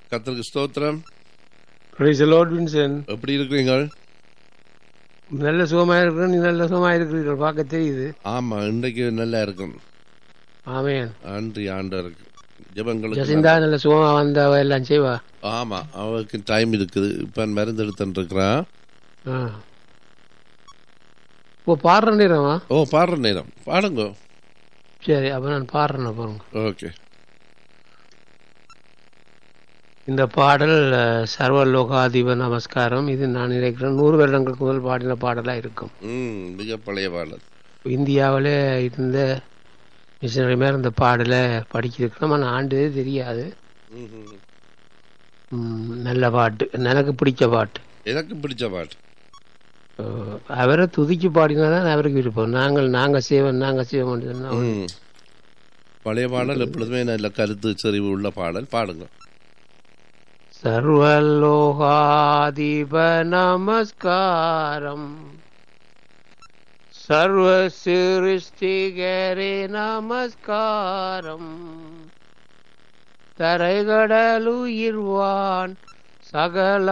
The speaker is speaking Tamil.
கத்தருக்கு ஸ்தோத்திரம் பிரைஸ் லார்ட் வின்சன் எப்படி இருக்கிறீங்க நல்ல சுகமா இருக்கிற நீ நல்ல சுகமா இருக்கிறீர்கள் பார்க்க தெரியுது ஆமா இன்றைக்கு நல்லா இருக்கும் ஆமேன் நன்றி ஆண்டவருக்கு ஜெபங்களுக்கு ஜசிந்தா நல்ல சுகமா வந்தவ எல்லாம் செய்வா ஆமா அவருக்கு டைம் இருக்குது இப்ப மருந்து எடுத்துட்டு இருக்கிறான் ஆ. ஓ பாடுற நேரமா ஓ பாடுற நேரம் பாடுங்க சரி அப்ப நான் பாடுறேன் பாருங்க ஓகே இந்த பாடல் அஹ், சர்வலோகாதிப நமஸ்காரம் இது நான் நினைக்கிறேன் நூறு வருடங்களுக்கு முதல் பாடின பாடலா இருக்கும் ம் மிக பழைய பாடல் இந்தியாவில் இருந்த மிஷினரி மேல இந்த பாடலை படிக்கிறதுக்கு நம்ம ஆண்டு தெரியாது ம்ஹும். ம், நல்ல பாட்டு எனக்கு பிடிச்ச பாட்டு எனக்கு பிடிச்ச பாட்டு அஹ், அவரை துதிச்சு பாடினாதான் அவருக்கு விருப்பம் நாங்கள் நாங்க செய்வோம் நாங்க செய்வோம் சொன்னா ம். பழைய பாடல் எப்பொழுதுமே நல்ல கருத்து செறிவு உள்ள பாடல் பாடுங்க சர்வலோகாதிப நமஸ்காரம் சர்வ சிருஷ்டிகரே நமஸ்காரம் தரைகடலுயிர்வான் சகல